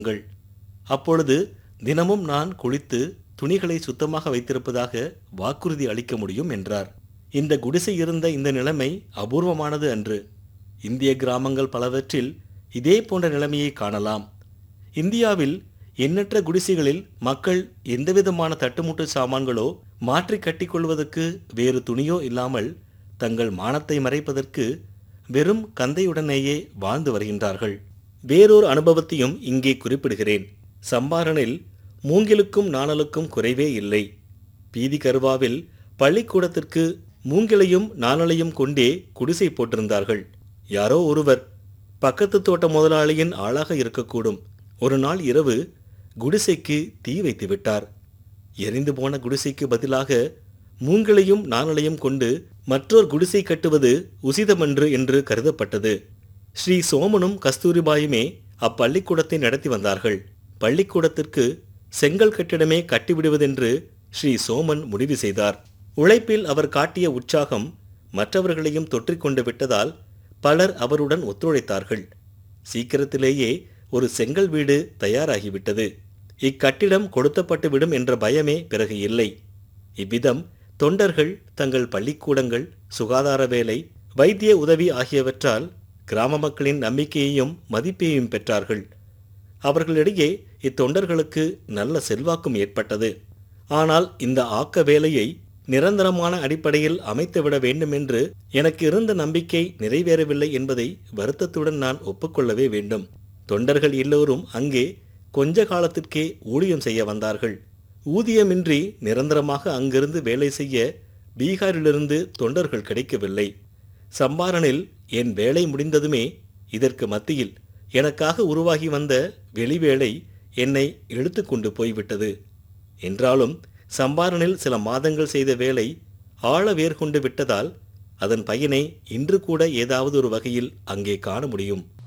ங்கள். அப்பொழுது தினமும் நான் குளித்து துணிகளை சுத்தமாக வைத்திருப்பதாக வாக்குறுதி அளிக்க முடியும் என்றார் இந்த குடிசை இருந்த இந்த நிலைமை அபூர்வமானது அன்று இந்திய கிராமங்கள் பலவற்றில் இதே போன்ற நிலைமையை காணலாம் இந்தியாவில் எண்ணற்ற குடிசைகளில் மக்கள் எந்தவிதமான தட்டுமுட்டு சாமான்களோ மாற்றி கட்டிக்கொள்வதற்கு வேறு துணியோ இல்லாமல் தங்கள் மானத்தை மறைப்பதற்கு வெறும் கந்தையுடனேயே வாழ்ந்து வருகின்றார்கள் வேறொரு அனுபவத்தையும் இங்கே குறிப்பிடுகிறேன் சம்பாரனில் மூங்கிலுக்கும் நாணலுக்கும் குறைவே இல்லை பீதி கருவாவில் பள்ளிக்கூடத்திற்கு மூங்கிலையும் நாணலையும் கொண்டே குடிசை போட்டிருந்தார்கள் யாரோ ஒருவர் பக்கத்து தோட்ட முதலாளியின் ஆளாக இருக்கக்கூடும் ஒரு நாள் இரவு குடிசைக்கு தீ வைத்து விட்டார் எரிந்து போன குடிசைக்கு பதிலாக மூங்கிலையும் நாணலையும் கொண்டு மற்றொரு குடிசை கட்டுவது உசிதமன்று என்று கருதப்பட்டது ஸ்ரீ சோமனும் கஸ்தூரிபாயுமே அப்பள்ளிக்கூடத்தை நடத்தி வந்தார்கள் பள்ளிக்கூடத்திற்கு செங்கல் கட்டிடமே கட்டிவிடுவதென்று ஸ்ரீ சோமன் முடிவு செய்தார் உழைப்பில் அவர் காட்டிய உற்சாகம் மற்றவர்களையும் தொற்றிக்கொண்டு விட்டதால் பலர் அவருடன் ஒத்துழைத்தார்கள் சீக்கிரத்திலேயே ஒரு செங்கல் வீடு தயாராகிவிட்டது இக்கட்டிடம் கொடுத்தப்பட்டுவிடும் என்ற பயமே பிறகு இல்லை இவ்விதம் தொண்டர்கள் தங்கள் பள்ளிக்கூடங்கள் சுகாதார வேலை வைத்திய உதவி ஆகியவற்றால் கிராம மக்களின் நம்பிக்கையையும் மதிப்பையும் பெற்றார்கள் அவர்களிடையே இத்தொண்டர்களுக்கு நல்ல செல்வாக்கும் ஏற்பட்டது ஆனால் இந்த ஆக்க வேலையை நிரந்தரமான அடிப்படையில் அமைத்துவிட வேண்டுமென்று எனக்கு இருந்த நம்பிக்கை நிறைவேறவில்லை என்பதை வருத்தத்துடன் நான் ஒப்புக்கொள்ளவே வேண்டும் தொண்டர்கள் எல்லோரும் அங்கே கொஞ்ச காலத்திற்கே ஊழியம் செய்ய வந்தார்கள் ஊதியமின்றி நிரந்தரமாக அங்கிருந்து வேலை செய்ய பீகாரிலிருந்து தொண்டர்கள் கிடைக்கவில்லை சம்பாரனில் என் வேலை முடிந்ததுமே இதற்கு மத்தியில் எனக்காக உருவாகி வந்த வெளிவேளை என்னை இழுத்து கொண்டு போய்விட்டது என்றாலும் சம்பாரனில் சில மாதங்கள் செய்த வேலை ஆழ வேர் கொண்டு விட்டதால் அதன் பயனை இன்று கூட ஏதாவது ஒரு வகையில் அங்கே காண முடியும்